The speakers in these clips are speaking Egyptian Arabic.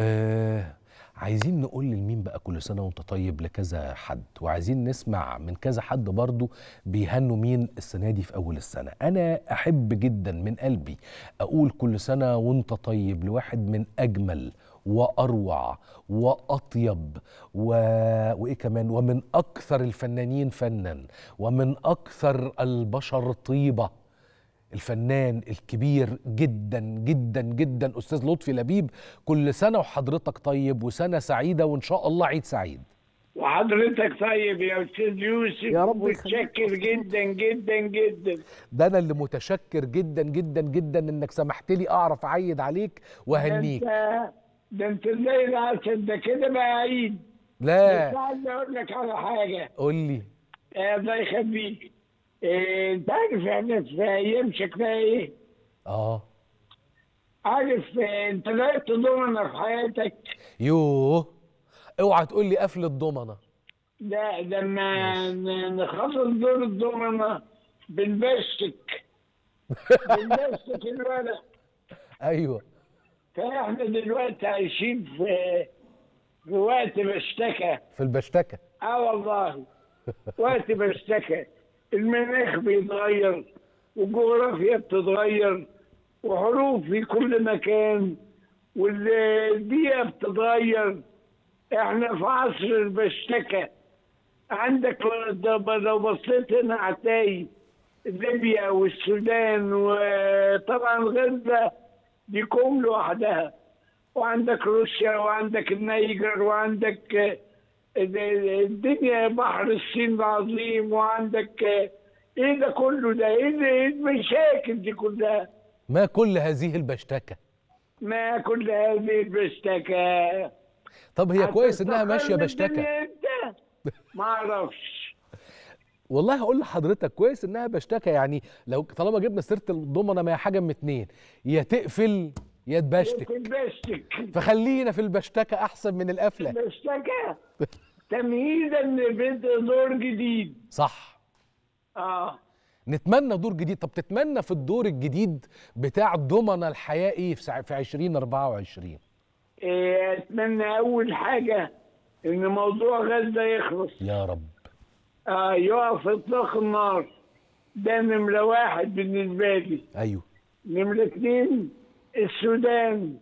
آه عايزين نقول لمين بقى كل سنة وانت طيب لكذا حد وعايزين نسمع من كذا حد برضو بيهنوا مين السنة دي في أول السنة أنا أحب جدا من قلبي أقول كل سنة وانت طيب لواحد من أجمل وأروع وأطيب و... وإيه كمان ومن أكثر الفنانين فنا ومن أكثر البشر طيبة الفنان الكبير جدا جدا جدا استاذ لطفي لبيب كل سنه وحضرتك طيب وسنه سعيده وان شاء الله عيد سعيد وحضرتك طيب يا استاذ يوسف يا رب متشكر يخليك. جدا جدا جدا ده انا اللي متشكر جدا جدا جدا انك سمحت لي اعرف اعيد عليك واهنيك ده انت ده انت زي العسل ده كده بقى عيد بس لا عايز اقول لك على حاجه قول لي آه، الله يخليك آه، انت عارف احنا في ايام شكلها ايه؟ اه عارف آه، انت لعبت دومنه في حياتك يوه اوعى تقول لي قفل الضمنه ده لما ن- نخلص دور الدومنه بنبشتك بنبشتك الولد ايوه فاحنا دلوقتي عايشين في في وقت بشتكى في البشتكه اه والله وقت بشتكى المناخ بيتغير والجغرافيا بتتغير وحروف في كل مكان والبيئة بتتغير احنا في عصر البشتكة عندك لو- لو بصيت هنا هتلاقي ليبيا والسودان وطبعا غزة دي كوم لوحدها وعندك روسيا وعندك النيجر وعندك آه، الدنيا بحر الصين العظيم وعندك آه، ايه ده كله ده ايه ده إيه المشاكل دي كلها ما كل هذه البشتكه ما كل هذه البشتكى طب هي كويس انها ماشيه هتستقر بشتكه الدنيا امتى؟ ما اعرفش والله هقول لحضرتك كويس انها بشتكه يعني لو طالما جبنا سيره الضمنه ما هي حاجه من اتنين يا تقفل يا تبشتك في البشتك فخلينا في البشتكه احسن من القفله البشتكى تمهيدا لبدء دور جديد صح اه نتمنى دور جديد طب تتمنى في الدور الجديد بتاع ضمن الحياه ايه في سع- في 2024 إيه، اتمنى اول حاجه ان موضوع غزه يخلص يا رب آه يقف اطلاق النار ده نمره واحد بالنسبه لي ايوه نمره اثنين السودان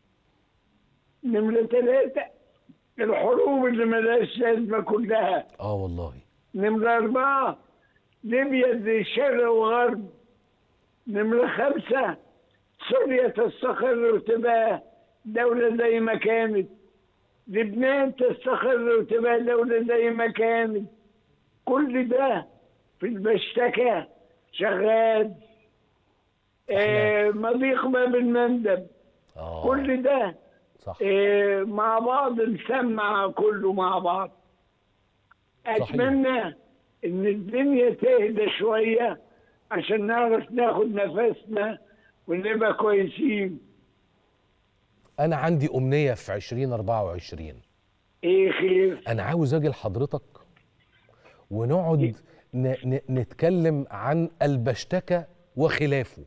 نمره ثلاثه الحروب اللي ملهاش لازمه كلها اه والله نمره اربعه ليبيا زي شرق وغرب نمره خمسه سوريا تستقر وتبقى دوله زي ما كانت لبنان تستقر وتبقى دوله زي ما كانت كل ده في المشتكى شغال آه مضيق باب المندب اه كل ده صح آه مع بعض نسمع كله مع بعض اتمنى ان الدنيا تهدى شويه عشان نعرف ناخد نفسنا ونبقى كويسين انا عندي امنيه في 2024 ايه خير انا عاوز اجي لحضرتك ونقعد ن ن نتكلم عن البشتكه وخلافه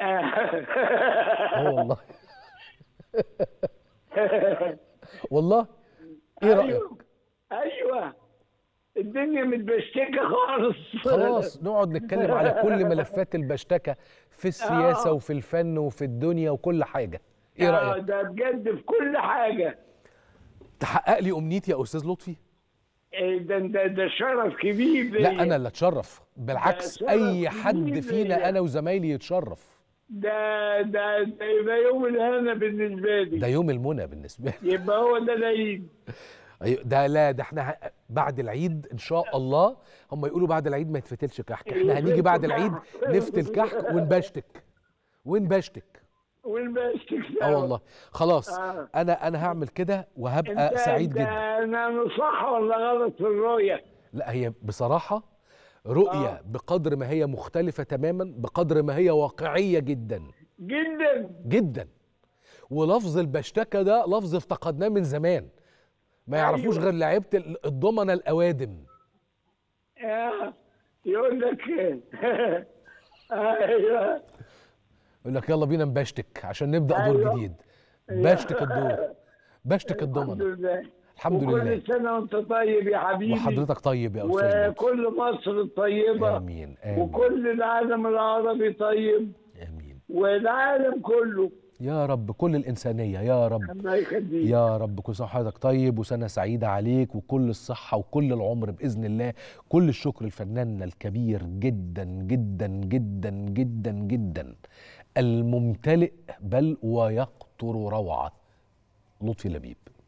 اه والله والله ايه رايك ايوه ايوه الدنيا متبشتكه خالص خلاص نقعد نتكلم على كل ملفات البشتكه في السياسه آه. وفي الفن وفي الدنيا وكل حاجه ايه آه، رايك ده بجد في كل حاجه تحقق لي امنيتي يا استاذ لطفي إيه ده ده ده شرف كبير لا ليا. انا اللي اتشرف بالعكس شرف اي كبير حد فينا ليا. انا وزمايلي يتشرف ده ده ده يبقى يوم الهنا بالنسبه لي ده يوم المنى بالنسبه لي يبقى هو ده العيد أيوة، ده لا ده احنا ه- بعد العيد ان شاء الله هم يقولوا بعد العيد ما يتفتلش كحك احنا هنيجي بعد العيد نفتل كحك ونبشتك ونبشتك والبشتك اه والله خلاص آه. انا انا هعمل كده وهبقى انت سعيد انت جدا انا صح ولا غلط في الرؤيه لا هي بصراحه رؤيه آه. بقدر ما هي مختلفه تماما بقدر ما هي واقعيه جدا جدا جدا ولفظ البشتكه ده لفظ افتقدناه من زمان ما يعرفوش أيوة. غير لعيبه ال- الضمنه الاوادم آه. يقول لك ايوه يقول لك يلا بينا نبشتك عشان نبدا دور أيوة. جديد بشتك الدور بشتك الحمد الضمنه لله الحمد وكل لله سنة وأنت طيب يا حبيبي وحضرتك طيب يا استاذ لطفي. وكل مصر طيبة امين امين وكل العالم العربي طيب امين والعالم كله يا رب كل الانسانيه يا رب الله يخليك يا رب كل سنه وحضرتك طيب وسنه سعيده عليك وكل الصحه وكل العمر باذن الله كل الشكر لفناننا الكبير جدا جدا جدا جدا جدا الممتلئ بل ويقطر روعه لطفي لبيب